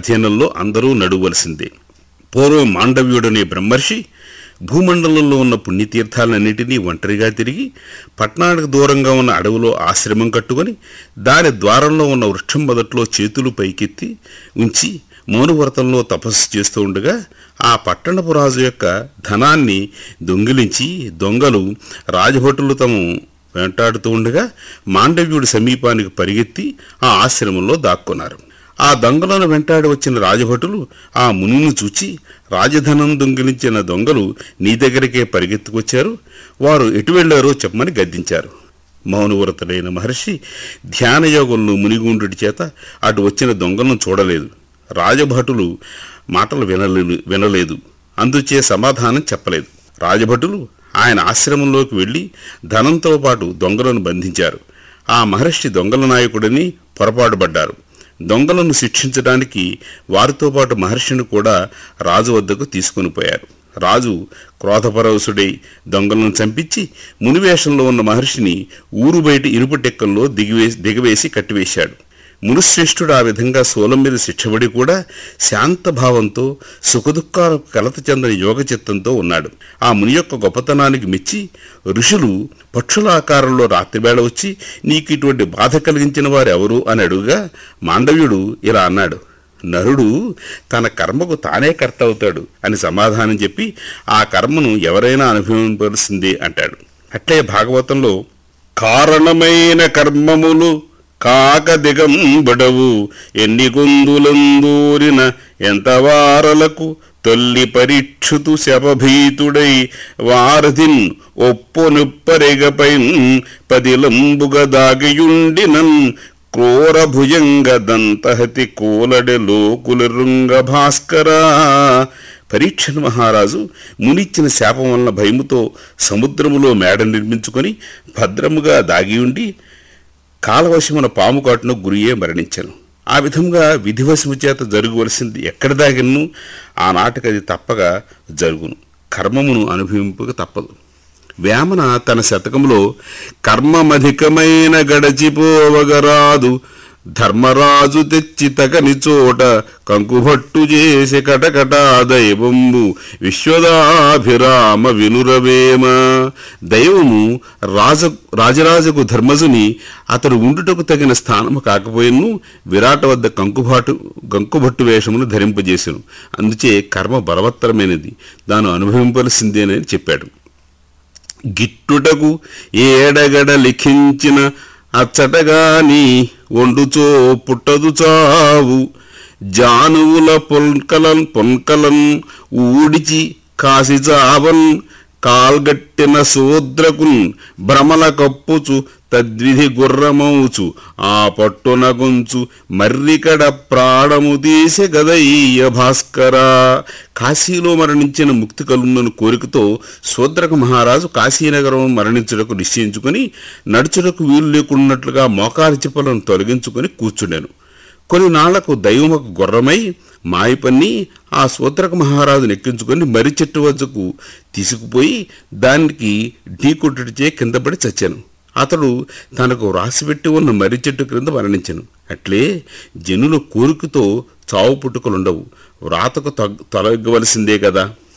అధీనంలో అందరూ నడువలసిందే పూర్వం మాండవ్యుడనే బ్రహ్మర్షి భూమండలంలో ఉన్న పుణ్యతీర్థాలన్నింటినీ ఒంటరిగా తిరిగి పట్టణానికి దూరంగా ఉన్న అడవిలో ఆశ్రమం కట్టుకొని దాని ద్వారంలో ఉన్న వృక్షం మొదట్లో చేతులు పైకెత్తి ఉంచి మౌనవ్రతంలో తపస్సు చేస్తూ ఉండగా ఆ పట్టణపు రాజు యొక్క ధనాన్ని దొంగిలించి దొంగలు రాజభటులు తమ వెంటాడుతూ ఉండగా మాండవ్యుడి సమీపానికి పరిగెత్తి ఆ ఆశ్రమంలో దాక్కున్నారు ఆ దొంగలను వెంటాడి వచ్చిన రాజభటులు ఆ మునిని చూచి రాజధనం దొంగిలించిన దొంగలు నీ దగ్గరికే పరిగెత్తుకొచ్చారు వారు ఎటు వెళ్లారో చెప్పమని గద్దించారు మౌనవ్రతుడైన మహర్షి ధ్యానయోగంలో మునిగుండుడి చేత అటు వచ్చిన దొంగలను చూడలేదు రాజభటులు మాటలు వినలేదు వినలేదు అందుచే సమాధానం చెప్పలేదు రాజభటులు ఆయన ఆశ్రమంలోకి వెళ్లి ధనంతో పాటు దొంగలను బంధించారు ఆ మహర్షి దొంగల నాయకుడని పొరపాటుపడ్డారు దొంగలను శిక్షించడానికి వారితో పాటు మహర్షిని కూడా రాజు వద్దకు తీసుకుని పోయారు రాజు క్రోధపరవశుడై దొంగలను చంపించి మునివేషంలో ఉన్న మహర్షిని ఊరు బయట ఇనుప టెక్కల్లో దిగివేసి దిగవేసి కట్టివేశాడు మునుశ్రేష్ఠుడు ఆ విధంగా సోలం మీద శిక్షబడి కూడా శాంత భావంతో సుఖదుఖాలకు కలత చెందని యోగచిత్తంతో ఉన్నాడు ఆ ముని యొక్క గొప్పతనానికి మెచ్చి ఋషులు పక్షుల ఆకారంలో రాత్రివేళ వచ్చి నీకు ఇటువంటి బాధ కలిగించిన వారు ఎవరు అని అడుగుగా మాండవ్యుడు ఇలా అన్నాడు నరుడు తన కర్మకు తానే కర్త అవుతాడు అని సమాధానం చెప్పి ఆ కర్మను ఎవరైనా అనుభవింపవలసిందే అంటాడు అట్లే భాగవతంలో కారణమైన కర్మములు కాక దిగంబడవు ఎన్ని గొందులందూరిన ఎంత వారలకు తొల్లి పరీక్షుతు శపభీతుడై వారధిన్ ఒప్పు నిప్పరెగపైన్ పదిలంబుగ దాగియుండినన్ క్రూర భుజంగ దంతహతి కూలడె లోకులరుంగ భాస్కరా పరీక్షణ మహారాజు మునిచ్చిన శాపం వలన భయముతో సముద్రములో మేడ నిర్మించుకొని భద్రముగా దాగి ఉండి కాలవశమున పాము కాటును గురియే మరణించను ఆ విధంగా విధివశము చేత జరగవలసింది ఎక్కడ దాగిను ఆనాటికి అది తప్పగా జరుగును కర్మమును అనుభవింపక తప్పదు వేమన తన శతకంలో కర్మమధికమైన గడచిపోవగరాదు ధర్మరాజు తెచ్చి తగని చోట కంకుభట్టు చేసి కటకటా దైవము విశ్వదాభిరామ వినురవేమ దైవము రాజ రాజరాజకు ధర్మజుని అతడు ఉండుటకు తగిన స్థానము కాకపోయిను విరాట వద్ద కంకుబాటు కంకుభట్టు వేషమును ధరింపజేసెను అందుచే కర్మ బలవత్తరమైనది దాను అనుభవింపవలసిందేనని చెప్పాడు గిట్టుటకు ఏడగడ లిఖించిన అచ్చటగాని వండుచో పుట్టదు చావు జానువుల పొన్కలన్ పొన్కలన్ ఊడిచి కాసి చావన్ కాల్గట్టిన శూద్రకున్ భ్రమల కప్పుచు తద్విధి గుర్రమౌచు ఆ పట్టునగుంచు మర్రికడ ప్రాణము తీసే గదయ్య భాస్కరా కాశీలో మరణించిన ముక్తి కలుగునని కోరికతో శూద్రక మహారాజు కాశీనగరం మరణించుటకు నిశ్చయించుకుని నడుచుటకు వీలు లేకున్నట్లుగా మోకాలి చిప్పలను తొలగించుకొని కూర్చుండెను కొన్ని నాళ్లకు దైవమకు గుర్రమై మాయపన్ని ఆ సూత్రక మహారాజును ఎక్కించుకొని మర్రి చెట్టు వద్దకు తీసుకుపోయి దానికి ఢీకొట్టుడిచే కిందపడి చచ్చాను అతడు తనకు రాసిపెట్టి ఉన్న మర్రి చెట్టు క్రింద మరణించను అట్లే జనుల కోరికతో చావు పుట్టుకలుండవు వ్రాతకు తొలగవలసిందే కదా